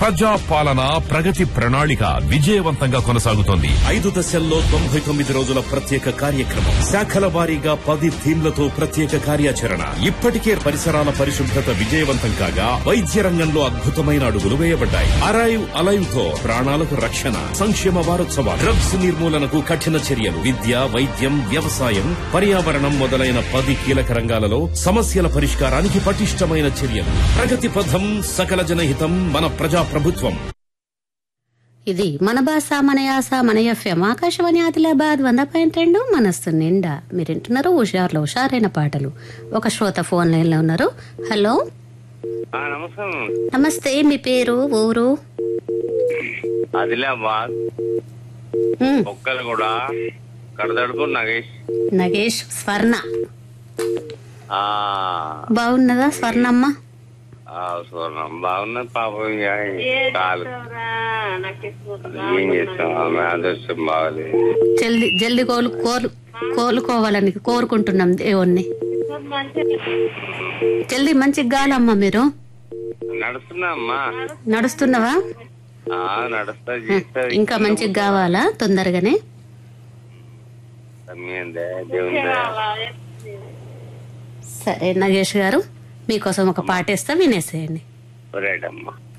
ప్రజా పాలన ప్రగతి ప్రణాళిక విజయవంతంగా కొనసాగుతోంది ఐదు దశల్లో తొంభై తొమ్మిది రోజుల ప్రత్యేక కార్యక్రమం శాఖల వారీగా పది థీమ్లతో ప్రత్యేక కార్యాచరణ ఇప్పటికే పరిసరాల పరిశుభ్రత విజయవంతం కాగా వైద్య రంగంలో అద్భుతమైన అడుగులు వేయబడ్డాయి అరైవ్ అలైవ్ తో ప్రాణాలకు రక్షణ సంక్షేమ వారోత్సవాలు డ్రగ్స్ నిర్మూలనకు కఠిన చర్యలు విద్య వైద్యం వ్యవసాయం పర్యావరణం మొదలైన పది కీలక రంగాలలో సమస్యల పరిష్కారానికి పటిష్టమైన చర్యలు ప్రగతి పథం సకల జనహితం మన ప్రజా ప్రభుత్వం ఇది మన భాష మన యాస మన ఎఫ్ఎం ఆకాశవాణి ఆదిలాబాద్ వంద పాయింట్ రెండు మనస్సు నిండా మీరు వింటున్నారు హుషార్లో హుషారైన పాటలు ఒక శ్రోత ఫోన్ లైన్ లో ఉన్నారు హలో ఆ, నమస్కారం నమస్తే మీ పేరు ఊరు ఆదిలాబాద్ ఉమ్, ఒక్కరు కూడా కడదడుపు నగేష్ నగేష్ స్వర్ణ ఆ బాగున్నదా స్వర్ణమ్మ ఆ, స్వర్ణం బాగున్నది పాపం ఇక కాలు ఏం చేస్తాం ఆమె అదృష్టం బాగలేదు జల్ది జల్ది కోలు కోలు కోలుకోవాలని కోరుకుంటున్నాం దేవుణ్ణి జల్ది మంచిగా గాలమ్మా మీరు నడుస్తున్నా అమ్మా నడుస్తున్నావా ఆ, నడుస్తా చేస్తా ఇంకా మంచిగా కావాలా తొందరగానే సమయందే దేవుని దయ. సరే నగేష్ గారు మీకోసం ఒక పాట వేస్తా వినేసేయండి రైట్ అమ్మా